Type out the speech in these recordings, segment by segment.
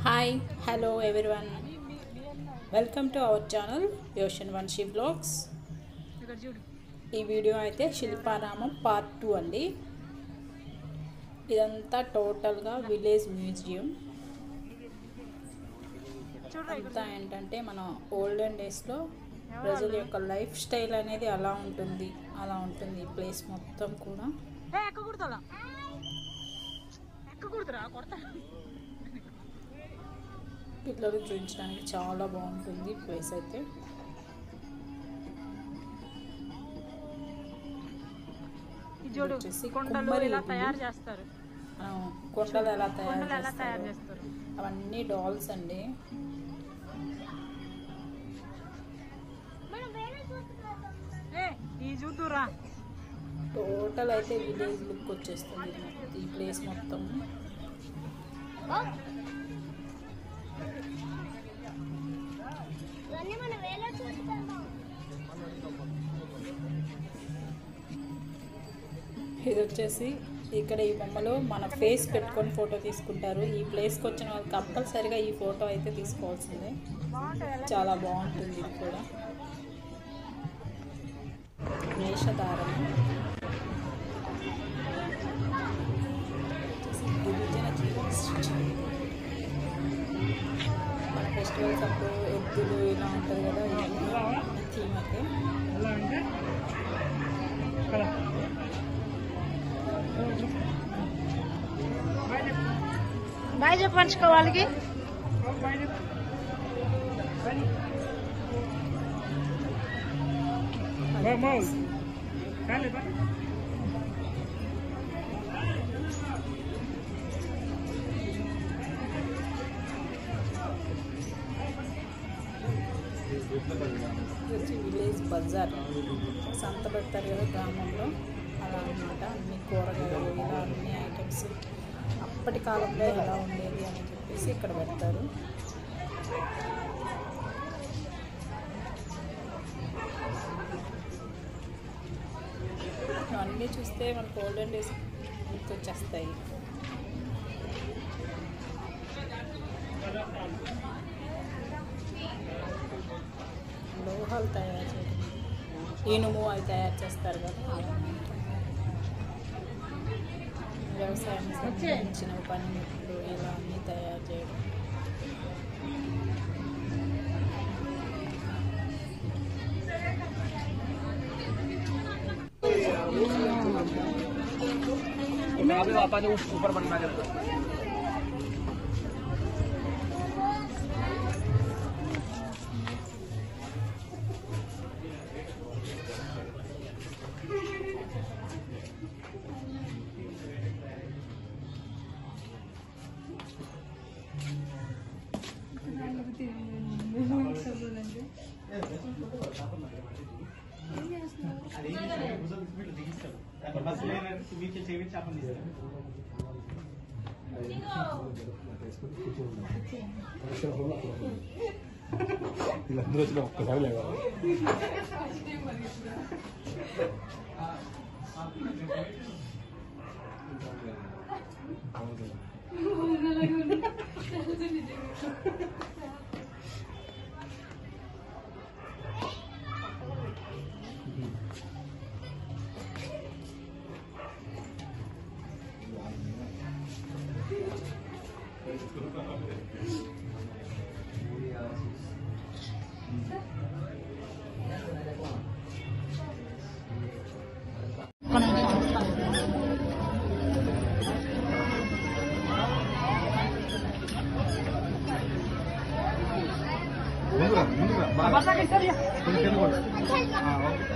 Hi hello everyone welcome to our channel యోషన్ Vamsi vlogs ఇక్కడ చూడు ఈ వీడియో అయితే శిల్పారామం పార్ట్ టూ అండి ఇదంతా టోటల్గా విలేజ్ మ్యూజియం చూడరా ఇక్కడ అంతా ఏంటంటే మన ఓల్డెన్ డేస్లో ప్రజల యొక్క లైఫ్ స్టైల్ అనేది అలా ఉంటుంది అలా ఉంటుంది ఈ ప్లేస్ మొత్తం కూడా ఏ ఎక్క కుడతా ఎక్క కుడతారా కొడతా పిల్లలు చూపించడానికి చాలా బాగుంటుంది ఈ ప్లేస్ అయితే ఇది చూడు వచ్చేసి కొండలు కుమ్మరి ఇలా ఇల్లు. తయారు చేస్తారు మనం కొండలు ఎలా తయారు కొండలు ఎలా తయారు చేస్తారో చేస్తారు అవన్నీ డాల్స్ అండి ఏ ఈ చూద్దురా టోటల్ అయితే విలేజ్ లుక్ వచ్చేస్తుంది ఇది మొత్తం, ఈ ప్లేస్ మొత్తం ఇది వచ్చేసి ఇక్కడ ఈ బొమ్మలో మన ఫేస్ పెట్టుకొని ఫోటో తీసుకుంటారు ఈ ప్లేస్కి వచ్చిన వాళ్ళు కంపల్సరిగా ఈ ఫోటో అయితే తీసుకోవాల్సిందే బాగుంటుంది చాలా బాగుంటుంది ఇది కూడా వేషధారణ గిరిజన జీవన మన ఫెస్టివల్స్ అప్పుడు ఎద్దులు ఇలా ఉంటుంది కదా ఈ థీమ్ అయితే బాయ్ చెప్పంచుకో వాళ్ళకి ఇది వచ్చి విలేజ్ బజార్ సంత పెడతారు కదా గ్రామంలో అలా అన్నమాట అన్ని కూరగాయలు ఇలా అన్ని ఐటమ్స్ అప్పటి కాలంలో ఎలా ఉండేది అని చెప్పేసి ఇక్కడ పెడతారు అన్నీ చూస్తే మనకు ఓల్డెన్ డేస్ గుర్తొచ్చేస్తాయి లోహాలు తయారు చేయడం ఇనుము అవి తయారు చేస్తారు కదా అవన్నీ. వ్యవసాయం సంబంధించిన పనిముట్లు ఇలా అన్నీ తయారు చేయడం मैं अभी पापा ने ऊपर बनना चाहता వీళ్ళందరూ వచ్చిన ఒక్కసారి లేవాలి ముందురా ముందురా బాగా కొంచెం కింద కొడు. ఆ, ఓకే.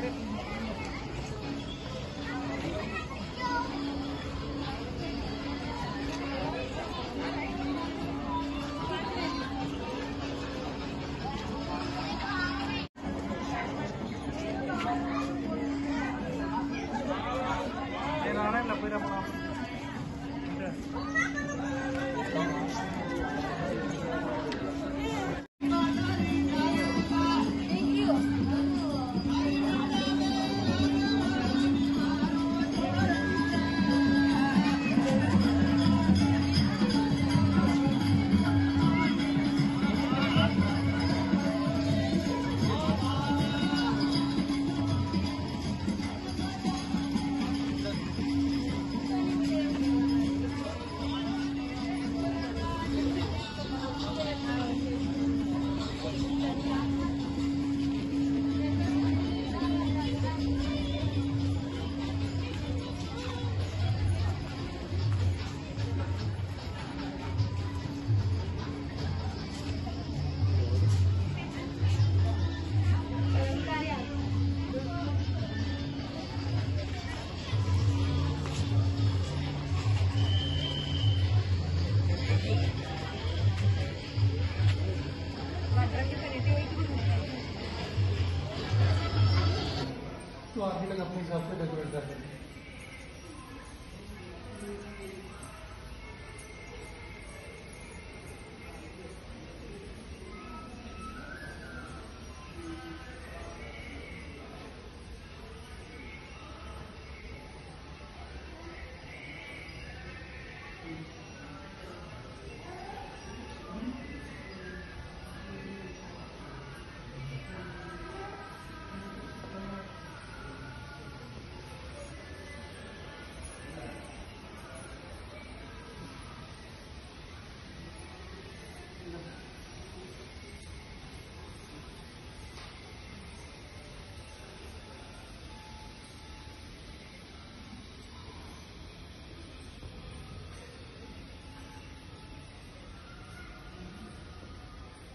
तो आर्टिकल अपने हिसाब से डेकोरेट कर देंगे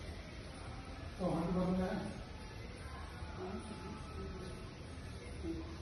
तो हम लोग